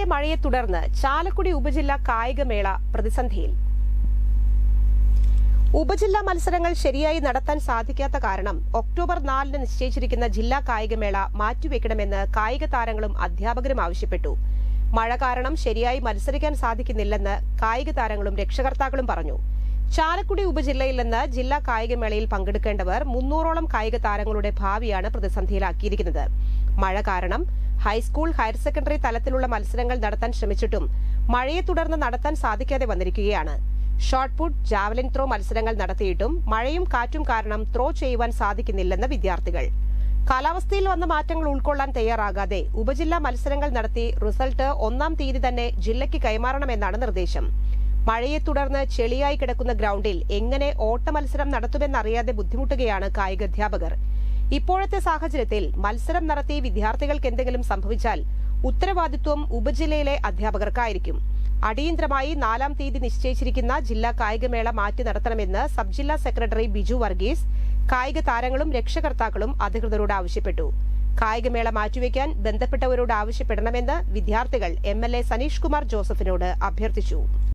മഴയെ തുടർന്ന് ചാലക്കുടി ഉപജില്ലാ കായികമേള പ്രതിസന്ധിയിൽ ഉപജില്ലാ മത്സരങ്ങൾ ശരിയായി നടത്താൻ സാധിക്കാത്ത കാരണം ഒക്ടോബർ നാലിന് നിശ്ചയിച്ചിരിക്കുന്ന ജില്ലാ കായികമേള മാറ്റിവെക്കണമെന്ന് കായിക താരങ്ങളും അധ്യാപകരും ആവശ്യപ്പെട്ടു മഴ കാരണം ശരിയായി മത്സരിക്കാൻ സാധിക്കുന്നില്ലെന്ന് കായിക താരങ്ങളും രക്ഷകർത്താക്കളും പറഞ്ഞു ചാലക്കുടി ഉപജില്ലയിൽ നിന്ന് ജില്ലാ കായികമേളയിൽ പങ്കെടുക്കേണ്ടവർ മുന്നൂറോളം കായിക താരങ്ങളുടെ ഭാവിയാണ് പ്രതിസന്ധിയിലാക്കിയിരിക്കുന്നത് മഴ കാരണം ഹൈസ്കൂൾ ഹയർ സെക്കൻഡറി തലത്തിലുള്ള മത്സരങ്ങൾ നടത്താൻ ശ്രമിച്ചിട്ടും മഴയെ തുടർന്ന് നടത്താൻ സാധിക്കാതെ വന്നിരിക്കുകയാണ് ഷോട്ട് പുട്ട് ജാവലിൻ ത്രോ മത്സരങ്ങൾ നടത്തിയിട്ടും മഴയും കാറ്റും കാരണം ത്രോ ചെയ്യുവാൻ സാധിക്കുന്നില്ലെന്ന് വിദ്യാർത്ഥികൾ കാലാവസ്ഥയിൽ വന്ന മാറ്റങ്ങൾ ഉൾക്കൊള്ളാൻ തയ്യാറാകാതെ ഉപജില്ലാ മത്സരങ്ങൾ നടത്തി റിസൾട്ട് ഒന്നാം തീയതി തന്നെ ജില്ലയ്ക്ക് കൈമാറണമെന്നാണ് നിർദ്ദേശം മഴയെ തുടർന്ന് ചെളിയായി കിടക്കുന്ന ഗ്രൗണ്ടിൽ എങ്ങനെ ഓട്ട മത്സരം നടത്തുമെന്നറിയാതെ ബുദ്ധിമുട്ടുകയാണ് കായികാധ്യാപകർ ഇപ്പോഴത്തെ സാഹചര്യത്തിൽ മത്സരം നടത്തി വിദ്യാർത്ഥികൾക്ക് എന്തെങ്കിലും സംഭവിച്ചാൽ ഉത്തരവാദിത്വം ഉപജില്ലയിലെ അധ്യാപകർക്കായിരിക്കും അടിയന്തരമായി നാലാം തീയതി നിശ്ചയിച്ചിരിക്കുന്ന ജില്ലാ കായികമേള മാറ്റി നടത്തണമെന്ന് സബ് ജില്ലാ സെക്രട്ടറി ബിജു വർഗീസ് കായിക താരങ്ങളും രക്ഷകർത്താക്കളും അധികൃതരോട് ആവശ്യപ്പെട്ടു കായികമേള മാറ്റിവെക്കാൻ ബന്ധപ്പെട്ടവരോട് ആവശ്യപ്പെടണമെന്ന് വിദ്യാർത്ഥികൾ M L A Saneesh Kumar ജോസഫിനോട് അഭ്യർത്ഥിച്ചു